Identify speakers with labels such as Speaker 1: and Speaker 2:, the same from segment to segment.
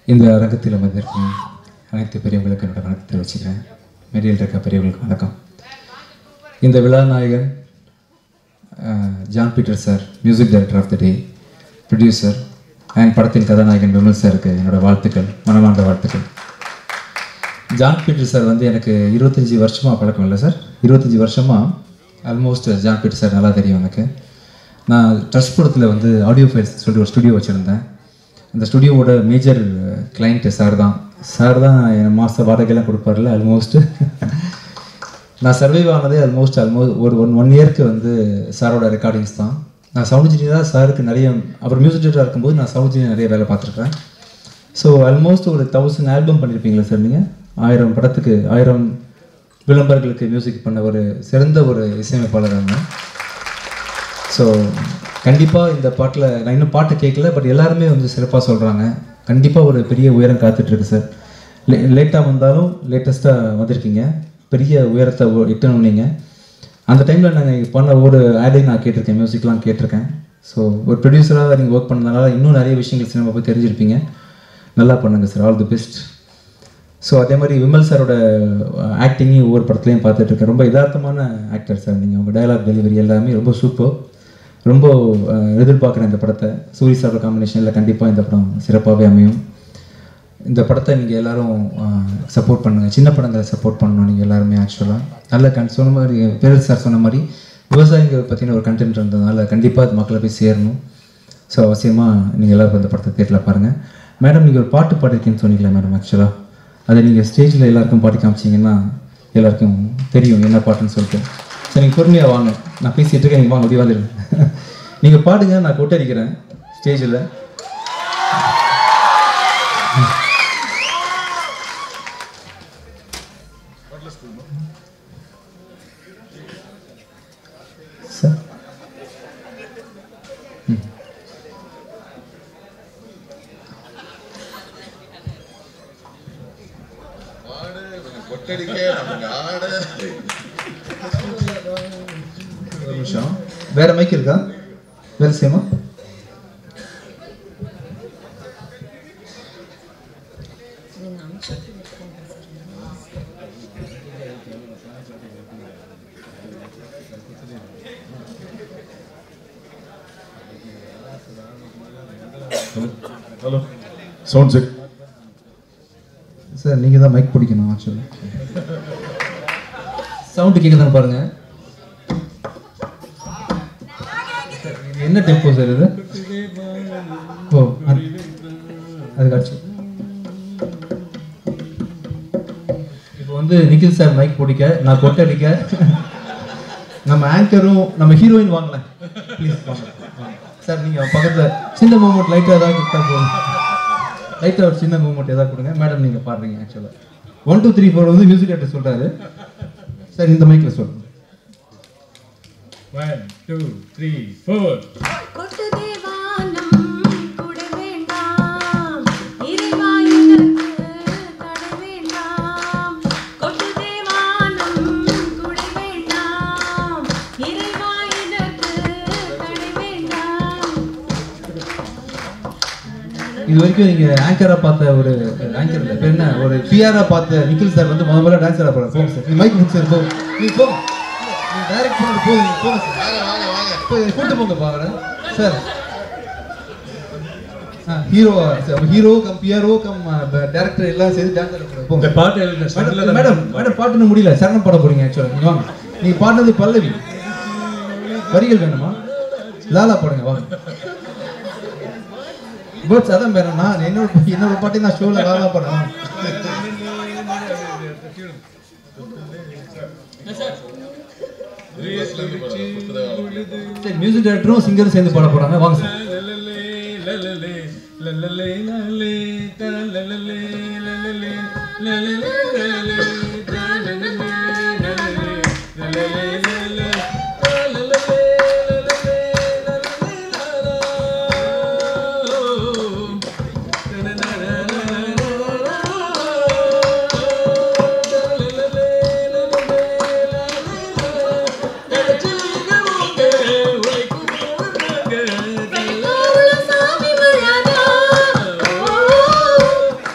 Speaker 1: இந்த அரங்கத்தில் அமர்ந்திருக்கும் அனைத்து பெரியவர்களுக்கு என்னோட வணக்கத்தை வச்சுக்கிறேன் மெரியில் இருக்க பெரியவர்களுக்கு வணக்கம் இந்த விழா நாயகன் அஹ், John Peter sir music director of the day producer and படத்தின் கதாநாயகன் விமல் சாருக்கு என்னோட வாழ்த்துக்கள் மனமார்ந்த வாழ்த்துக்கள் ஜான் பீட்டர் சார் வந்து எனக்கு இருபத்தஞ்சி வருஷமாக பழக்கம் இல்லை சார் இருபத்தஞ்சி வருஷமாக ஆல்மோஸ்ட் ஜான் பீட்டர் சார் நல்லா தெரியும் எனக்கு நான் ட்ரஸ்ட் படத்தில் வந்து ஆடியோ ஃபைல்ஸ் சொல்லி ஒரு ஸ்டுடியோ வச்சுருந்தேன் அந்த ஸ்டுடியோவோட மேஜர் கிளைண்ட்டு சார் தான் சார் தான் என் மாத வாடகைலாம் கொடுப்பார்ல ஆல்மோஸ்ட் நான் சர்வைவ் ஆனதே ஆல்மோஸ்ட் ஆல்மோஸ்ட் ஒரு ஒன் ஒன் இயர்க்கு வந்து சாரோட ரெக்கார்டிங்ஸ் தான் நான் சவுண்ட் இன்ஜினியராக சாருக்கு நிறைய அவர் மியூசிக் டேரக்டராக இருக்கும்போது நான் சவுண்ட் இன்ஜினியர் நிறைய வேலை பார்த்துருக்கேன் ஸோ ஆல்மோஸ்ட் ஒரு தௌசண்ட் ஆல்பம் பண்ணியிருப்பீங்களா சார் நீங்கள் ஆயிரம் படத்துக்கு ஆயிரம் விளம்பரங்களுக்கு மியூசிக் பண்ண ஒரு சிறந்த ஒரு இசையமைப்பாளர் அவங்க ஸோ கண்டிப்பாக இந்த பாட்டில் நான் இன்னும் பாட்டு கேட்கல பட் எல்லாருமே வந்து சிறப்பாக சொல்கிறாங்க கண்டிப்பாக ஒரு பெரிய உயரம் காத்துட்ருக்கு சார் லே லேட்டாக வந்தாலும் லேட்டஸ்ட்டாக வந்திருக்கீங்க பெரிய உயரத்தை ஒ- எட்டணும் நீங்கள் அந்த டைமில் நாங்கள் பண்ண ஒரு ஆடையும் நான் கேட்டிருக்கேன் மியூசிக்லாம் கேட்டிருக்கேன் ஸோ ஒரு ப்ரொடியூசராக நீங்கள் ஒர்க் பண்ணதுனால இன்னும் நிறைய விஷயங்கள் சினிமா பற்றி தெரிஞ்சிருப்பீங்க நல்லா பண்ணுங்கள் sir all the best so அதே மாதிரி விமல் சாரோட ஆக்டிங்கையும் ஒவ்வொரு படத்துலையும் பார்த்துட்டு இருக்கேன் ரொம்ப யதார்த்தமான ஆக்டர் சார் நீங்கள் உங்கள் டயலாக் டெலிவரி எல்லாமே ரொம்ப சூப்பர் ரொம்ப அஹ், எதிர்பார்க்குறேன் இந்த படத்தை சூரி சாரோட காம்பினேஷனில் கண்டிப்பாக இந்த படம் சிறப்பாகவே அமையும் இந்த படத்தை நீங்கள் எல்லாரும் சப்போர்ட் பண்ணுங்கள் சின்ன படங்களை சப்போர்ட் பண்ணணும் நீங்கள் எல்லாருமே ஆக்சுவலாக நல்ல கண் சொன்ன மாதிரி பேரல் சார் சொன்ன மாதிரி விவசாயிகள் பற்றின ஒரு கண்டென்ட் இருந்ததுனால கண்டிப்பாக அது மக்களை போய் சேரணும் ஸோ அவசியமாக நீங்கள் எல்லாரும் இந்த படத்தை தேட்டரில் பாருங்கள் மேடம் நீங்கள் ஒரு பாட்டு பாடிருக்கீங்கன்னு சொன்னீங்களா மேடம் ஆக்சுவலாக அதை நீங்கள் ஸ்டேஜில் எல்லாருக்கும் பாடி காமிச்சீங்கன்னா எல்லாருக்கும் தெரியும் என்ன பாட்டுன்னு சொல்லிட்டு சரி நீங்கள் பொறுமையாக வாங்க நான் பேசிகிட்டு இருக்கேன் நீங்கள் வாங்க அப்படியே வந்துடுங்க நீங்கள் பாடுங்க நான் கொட்டடிக்கிறேன் ஸ்டேஜில் சார்
Speaker 2: ஆடு இவங்க கொட்டடிக்க நமக்கு ஆடு
Speaker 1: ஒரு நிமிஷம் வேற மைக் இருக்கா வேலை செய்யுமா
Speaker 3: ஹலோ சவுண்ட் செக்
Speaker 1: சார் நீங்கள் தான் மைக் பிடிக்கணும் ஆக்சுவலி சவுண்டு கேட்குதான்னு பாருங்க இது என்ன டெம்போ சார் இது ஓ அது- அது காட்சி இப்போ வந்து நிக்கில் சார் மைக் பிடிக்க நான் கொட்டை அடிக்க நம்ம ஆங்கரும் நம்ம ஹீரோயின் வாங்கலாம் ப்ளீஸ் வாங்க வாங்க. சார் நீங்கள் பக்கத்தில் சின்ன மூமெண்ட் லைட்டாக ஏதாவது கொடுத்தா போதும் லைட்டாக ஒரு சின்ன மூமெண்ட் ஏதாவது கொடுங்க மேடம் நீங்கள் பாடுறீங்க ஆக்சுவலாக ஒன் டூ த்ரீ ஃபோர் வந்து மியூசிக் டேரக்டர் சொல்கிறாரு சார் இந்த மைக்கில் சொல்லுங்க
Speaker 3: ஒன் டூ த்ரீ ஃபோர்
Speaker 4: கொட்டு தேவானம் குட வேண்டாம் இறைவா இதற்கு தடை வேண்டாம் கொட்டு தேவானம் குட வேண்டாம் இறைவா இதற்கு தடை வேண்டாம்
Speaker 1: இது வரைக்கும் நீங்கள் ஆங்கராக பார்த்த ஒரு ஆங்கர் இல்லை இப்போ என்ன ஒரு பிஆராக பார்த்த நிக்கில் சார் வந்து முத முதல்ல டான்ஸராக போகிறார் போங்க சார் நீங்கள் மைக் முடிச்சார் போங்க நீங்கள் போங்க நீங்கள் டைரக்ட் பண்ணது போதும் நீங்க போங்க சார்
Speaker 2: வாங்க வாங்க வாங்க
Speaker 1: இப்போ கூட்டு போங்க பாக்குறேன் sir hero hero cum PRO cum director எல்லாம் சேர்ந்து டான்ஸ் போங்க
Speaker 3: இந்த பாட்டு எழுதின
Speaker 1: மேடம் மேடம் மேடம் பாட்டுன்னு முடியல சரணம் பாட போறீங்க ஆக்சுவலாக நீங்க வாங்க நீங்க பாடுனது பல்லவி வரிகள் வேணுமா லாலா பாடுங்க வாங்க பேர்ட்ஸ் அதான் வேணும் நான் என்னோட என்னோட பாட்டி நான் ஷோவில் லாலா பாடுறேன் சரி மியூசிக் டைரக்டரும் சிங்கரும் சேர்ந்து பாட போறாங்க வாங்க சார்
Speaker 4: கைகோள சாமி மழதா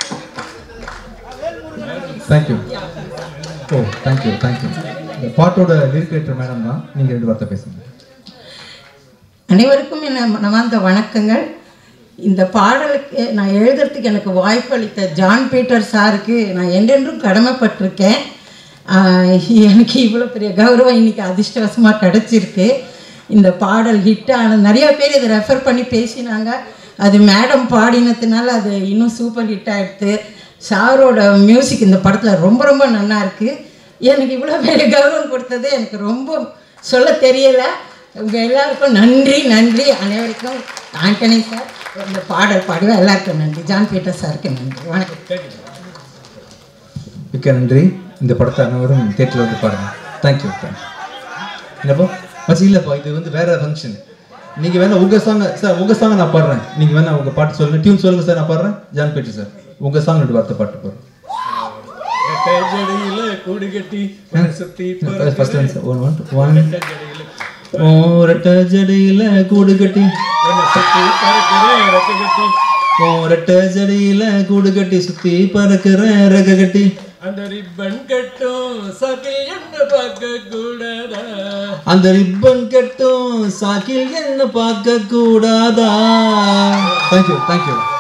Speaker 1: தேங்க்யூ ஓ தேங்க்யூ தேங்க்யூ இந்த பாட்டோட லிரிக் ரைட்டர் மேடம் தான் நீங்கள் ரெண்டு வார்த்தை பேசுங்க
Speaker 5: அனைவருக்கும் என் மனமார்ந்த வணக்கங்கள் இந்த பாடலுக்கு நான் எழுதுறதுக்கு எனக்கு வாய்ப்பு அளித்த ஜான் பீட்டர் சாருக்கு நான் என்றென்றும் கடமைப்பட்டிருக்கேன் ஆஹ் எனக்கு இவ்வளோ பெரிய கௌரவம் இன்னைக்கு அதிர்ஷ்டவசமாக கிடச்சிருக்கு இந்த பாடல் ஹிட் ஆன நிறைய பேர் இதை ரெஃபர் பண்ணி பேசினாங்க அது மேடம் பாடினதுனால அது இன்னும் சூப்பர் ஹிட் ஆகிடுது சாரோட மியூசிக் இந்த படத்தில் ரொம்ப ரொம்ப நல்லா இருக்குது எனக்கு இவ்வளோ பெரிய கௌரவம் கொடுத்தது எனக்கு ரொம்ப சொல்ல தெரியலை உங்கள் எல்லாருக்கும் நன்றி நன்றி அனைவருக்கும் ஆண்டனி சார் இந்த பாடல் பாடுவேன் எல்லாருக்கும் நன்றி ஜான் பீட்டர் சாருக்கு நன்றி வணக்கம்
Speaker 1: மிக்க நன்றி இந்த படத்தை அனைவரும் தேட்டரில் வந்து பாருங்க தேங்க்யூ தேங்க்யூ என்னப்பா மச்சி இல்லைப்பா இது வந்து வேற ஃபங்க்ஷன் நீங்கள் வேணா உங்கள் சாங் சார் உங்கள் சாங்கை நான் பாடுறேன் நீங்கள் வேணா உங்கள் பாட்டு சொல்லுங்கள் டியூன் சொல்லுங்கள் சார் நான் பாடுறேன் ஜான் பீட்டர் சார் உங்கள் சாங் ரெண்டு வார்த்தை பாட்டு போடுறேன்
Speaker 3: ஜடையில கூடு கட்டி சுத்தி
Speaker 1: ஃபர்ஸ்ட் ஒன் ஒன் ஒன் ஓ ரெட்ட ஜடையில கூடு கட்டி
Speaker 3: சுத்தி பறக்கிறேன் ரெக்க கட்டி
Speaker 1: ஓ ரெட்ட ஜடையில கூடு கட்டி சுத்தி பறக்கிறேன் ரெக்க கட்டி
Speaker 3: அந்த ரிப்பன் கட்டும் சகில் என்ன பார்க்க கூடாதா
Speaker 1: அந்த ரிப்பன் கட்டும் சாக்கில் என்ன பார்க்க கூடாதா தேங்க்யூ தேங்க்யூ